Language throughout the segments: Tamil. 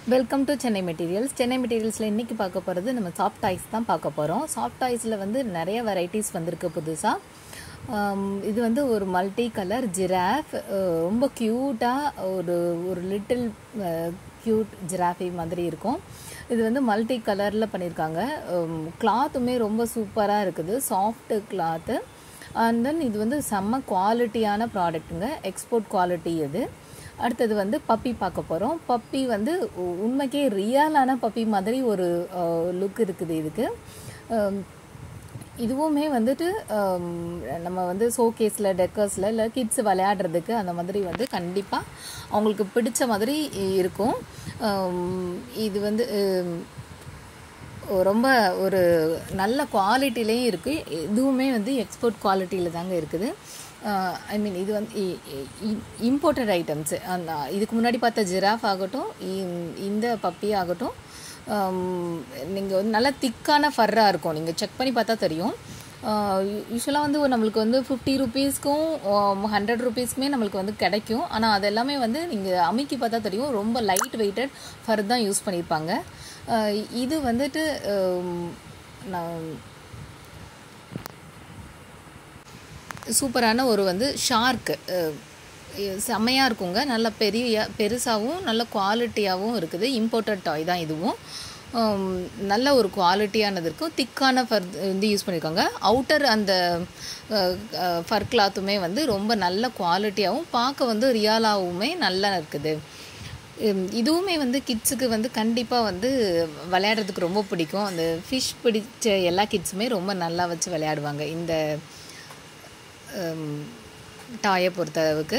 Welcome to Chennai materials Chennai மெட்டீரியல்ஸில் இன்றைக்கி பார்க்க போகிறது நம்ம சாஃப்ட் டாய்ஸ் தான் பார்க்க போகிறோம் சாஃப்ட் டாய்ஸில் வந்து நிறைய வெரைட்டிஸ் வந்திருக்கு புதுசாக இது வந்து ஒரு மல்டி கலர் ஜிராஃப் ரொம்ப க்யூட்டாக ஒரு ஒரு லிட்டில் க்யூட் ஜிராஃபி மாதிரி இருக்கும் இது வந்து மல்டி கலரில் பண்ணியிருக்காங்க கிளாத்துமே ரொம்ப சூப்பராக இருக்குது சாஃப்ட் கிளாத்து அண்ட் தென் இது வந்து செம்ம குவாலிட்டியான ப்ராடக்ட்டுங்க எக்ஸ்போர்ட் குவாலிட்டி இது அடுத்தது வந்து பப்பி பார்க்க போகிறோம் பப்பி வந்து உ- உண்மைக்கே ரியலான பப்பி மாதிரி ஒரு லுக் இருக்குது இதுக்கு அம், இதுவுமே வந்துட்டு அம், நம்ம வந்து ஷோகேஸில் டெக்கர்ஸில் இல்லை கிட்ஸ் விளையாடுறதுக்கு அந்த மாதிரி வந்து கண்டிப்பாக அவங்களுக்கு பிடிச்ச மாதிரி இருக்கும் அம், இது வந்து அம், ரொம்ப ஒரு நல்ல குவாலிட்டிலையும் இருக்குது இதுவுமே வந்து எக்ஸ்போர்ட் குவாலிட்டியில் தாங்க இருக்குது ஐ மீன் இது வந்து இம்போர்ட்டட் ஐட்டம்ஸு அந்த இதுக்கு முன்னாடி பார்த்த ஜிராஃப் ஆகட்டும் இ- இந்த பப்பி ஆகட்டும் நீங்கள் வந்து நல்லா திக்கான ஃபர்ராக இருக்கும் நீங்கள் செக் பண்ணி பார்த்தா தெரியும் யூஸ்வலாக வந்து ஒரு நம்மளுக்கு வந்து ஃபிஃப்டி ருபீஸ்க்கும் ஹண்ட்ரட் ருபீஸ்க்குமே நம்மளுக்கு வந்து கிடைக்கும் ஆனால் அது எல்லாமே வந்து நீங்கள் அமுக்கி பார்த்தா தெரியும் ரொம்ப லைட் வெயிட்டட் ஃபர் தான் யூஸ் பண்ணியிருப்பாங்க அஹ் இது வந்துட்டு ஹம், நான் சூப்பரான ஒரு வந்து ஷார்க்கு செம்மையாக இருக்குங்க நல்ல பெரிய பெருசாகவும் நல்ல குவாலிட்டியாகவும் இருக்குது இம்போர்ட்டட் டாய் தான் இதுவும் ஹம், நல்ல ஒரு குவாலிட்டியானது இருக்கும் திக்கான ஃபர் வந்து யூஸ் பண்ணியிருக்காங்க அவுட்டர் அந்த ஃபர் கிளாத்துமே வந்து ரொம்ப நல்ல குவாலிட்டியாகவும் பார்க்க வந்து ரியாலாகவுமே நல்லா இருக்குது ஹம், இதுவுமே வந்து கிட்ஸுக்கு வந்து கண்டிப்பாக வந்து விளையாடுறதுக்கு ரொம்ப பிடிக்கும் அந்த ஃபிஷ் பிடிச்ச எல்லா கிட்ஸுமே ரொம்ப நல்லா வச்சு விளையாடுவாங்க இந்த டாயை பொறுத்தளவுக்கு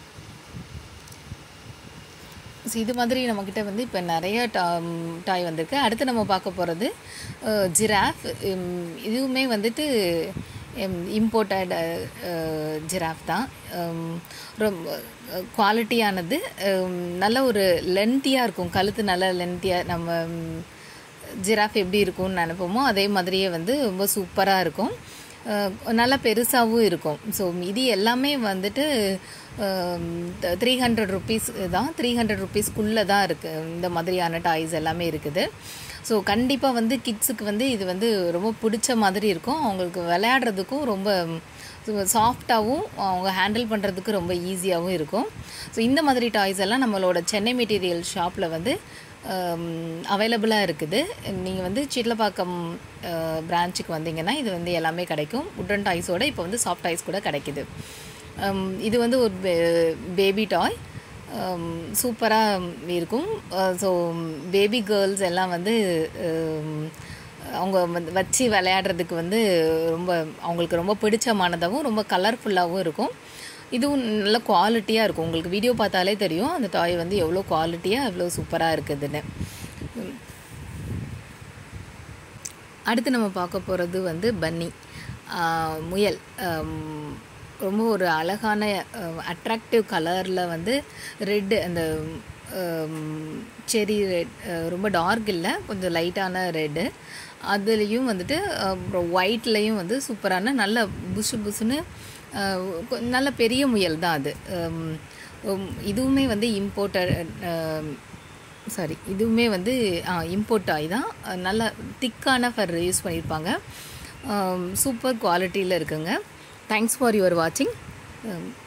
ஸோ இது மாதிரி நம்மக்கிட்ட வந்து இப்போ நிறைய டா டாய் வந்திருக்கு அடுத்து நம்ம பார்க்க போகிறது ஜிராஃப் இதுவுமே வந்துட்டு இம்போர்ட்டட் ஜிராஃப் தான் உம், ரொம்ப குவாலிட்டியானது உம், நல்ல ஒரு லென்த்தியாக இருக்கும் கழுத்து நல்ல லென்த்தியாக நம்ம உம், ஜிராஃப் எப்படி இருக்கும்னு நினைப்போமோ அதே மாதிரியே வந்து ரொம்ப சூப்பராக இருக்கும் அஹ் நல்லா பெருசாகவும் இருக்கும் ஸோ இது எல்லாமே வந்துட்டு த்ரீ ஹண்ட்ரட் ருபீஸ் தான் த்ரீ ஹண்ட்ரட் ருபீஸ்க்குள்ளே தான் இருக்குது இந்த மாதிரியான டாய்ஸ் எல்லாமே இருக்குது ஸோ கண்டிப்பாக வந்து கிட்ஸுக்கு வந்து இது வந்து ரொம்ப பிடிச்ச மாதிரி இருக்கும் அவங்களுக்கு விளையாடுறதுக்கும் ரொம்ப சாஃப்டாகவும் அவங்க ஹேண்டில் பண்ணுறதுக்கு ரொம்ப ஈஸியாகவும் இருக்கும் ஸோ இந்த மாதிரி டாய்ஸ் எல்லாம் நம்மளோட சென்னை மெட்டீரியல் ஷாப்பில் வந்து அவைலபிளாக இருக்குது நீங்கள் வந்து சிட்லப்பாக்கம் பிரான்ச்சுக்கு வந்தீங்கன்னா இது வந்து எல்லாமே கிடைக்கும் உட்டன் டாய்ஸோட இப்போ வந்து சாஃப்ட் டாய்ஸ் கூட கிடைக்குது ஹம், இது வந்து ஒரு பேபி டாய் சூப்பராக இருக்கும் ஸோ பேபி கேர்ள்ஸ் எல்லாம் வந்து ஹம், அவங்க வந்து வச்சு விளையாடுறதுக்கு வந்து ரொம்ப அவங்களுக்கு ரொம்ப பிடிச்சமானதாகவும் ரொம்ப கலர்ஃபுல்லாகவும் இருக்கும் இதுவும் நல்ல குவாலிட்டியாக இருக்கும் உங்களுக்கு வீடியோ பார்த்தாலே தெரியும் அந்த டாய் வந்து எவ்வளோ குவாலிட்டியாக எவ்வளோ சூப்பராக இருக்குதுன்னு உம். அடுத்து நம்ம பார்க்க போகிறது வந்து பன்னி ஆஹ் முயல் ஆம், ரொம்ப ஒரு அழகான அட்ராக்டிவ் கலரில் வந்து ரெட்டு அந்த செரி ரெட் ரொம்ப டார்க் இல்லை கொஞ்சம் லைட்டான ரெட்டு அதுலேயும் வந்துட்டு அப்புறம் ஒயிட்லேயும் வந்து சூப்பரான நல்ல புஷு புஷுன்னு ஆஹ் கொ- நல்ல பெரிய முயல் தான் அது ஆம், உம், இதுவுமே வந்து இம்போர்ட்டட் சாரி இதுவுமே வந்து இம்போர்ட் ஆகி தான் அஹ் நல்ல திக்கான ஃபர் யூஸ் பண்ணியிருப்பாங்க சூப்பர் குவாலிட்டியில் இருக்குங்க தேங்க்ஸ் ஃபார் யுவர் வாட்சிங்